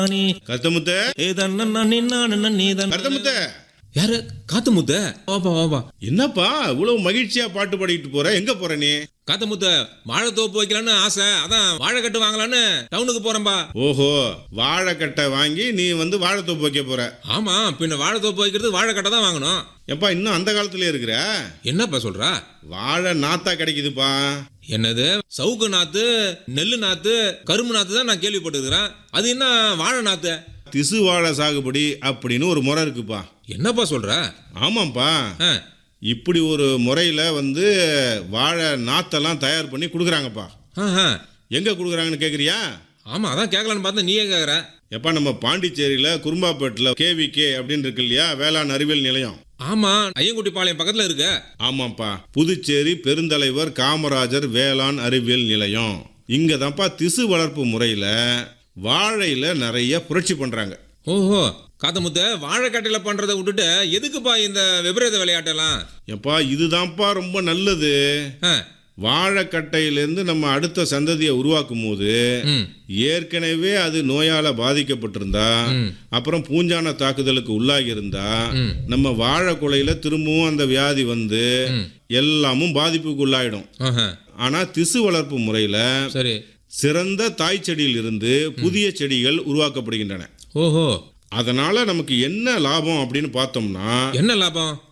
நீ கருத்தமுத்த ஏதன்னா நின்னா நீதான் கருத்தமுத்த யாரு காத்து முத்த வாப்பா வாப்பா என்னப்பா இவ்வளவு மகிழ்ச்சியா பாட்டு பாடிட்டு போற எங்க போற நீ காத்து முத்த வாழைத்தோப்பு வைக்கலான்னு ஆசை அதான் வாழைக்கட்டு வாங்கலான்னு டவுனுக்கு போறேன்பா ஓஹோ வாழைக்கட்டை வாங்கி நீ வந்து வாழைத்தோப்பு வைக்க போற ஆமா பின்ன வாழைத்தோப்பு வைக்கிறது வாழைக்கட்டை தான் வாங்கணும் எப்பா இன்னும் அந்த காலத்துல இருக்கிற என்னப்பா சொல்றா வாழை நாத்தா கிடைக்குதுப்பா என்னது சவுக்கு நாத்து நெல்லு நாத்து கரும்பு நாத்து தான் நான் கேள்விப்பட்டிருக்கிறேன் அது என்ன வாழை நாத்து திசு வாழை சாகுபடி அப்படின்னு ஒரு முறை இருக்குப்பா என்னப்பா சொல்ற ஆமாப்பா ஆ, இப்படி ஒரு முறையில் வந்து வாழை நாத்தெல்லாம் தயார் பண்ணி கொடுக்குறாங்கப்பா ஆஹா. எங்கே கொடுக்குறாங்கன்னு கேட்குறியா ஆமா அதான் கேட்கலான்னு பார்த்தா நீயே கேட்குற எப்பா நம்ம பாண்டிச்சேரியில் குறும்பாப்பேட்டில் கேவிகே அப்படின்னு இருக்கு இல்லையா வேளாண் அறிவியல் நிலையம் ஆமா ஐயங்குட்டி பாளையம் பக்கத்துல இருக்க ஆமாப்பா புதுச்சேரி பெருந்தலைவர் காமராஜர் வேளாண் அறிவியல் நிலையம் இங்கே தான்ப்பா திசு வளர்ப்பு முறையில் வாழையில் நிறைய புரட்சி பண்ணுறாங்க ஓஹோ காத்தமுத்த வாழைக்கட்டையில பண்றதை விட்டுட்டு எதுக்குப்பா இந்த விபரீத விளையாட்டெல்லாம் எப்பா இதுதான்ப்பா ரொம்ப நல்லது ஆ, வாழைக்கட்டையிலேருந்து நம்ம அடுத்த சந்ததியை உருவாக்கும் போது ம், ஏற்கனவே அது நோயால பாதிக்கப்பட்டிருந்தா ம். அப்புறம் பூஞ்சான தாக்குதலுக்கு உள்ளாகி இருந்தா ம். நம்ம வாழை குலையில திரும்பவும் அந்த வியாதி வந்து ம். எல்லாமும் பாதிப்புக்கு உள்ளாயிடும் ஆஹா. ஆனா திசு வளர்ப்பு முறையில சரி சிறந்த தாய் செடியில் இருந்து புதிய செடிகள் உருவாக்கப்படுகின்றன ஓஹோ அதனால நமக்கு என்ன லாபம் அப்படின்னு பார்த்தோம்னா என்ன லாபம்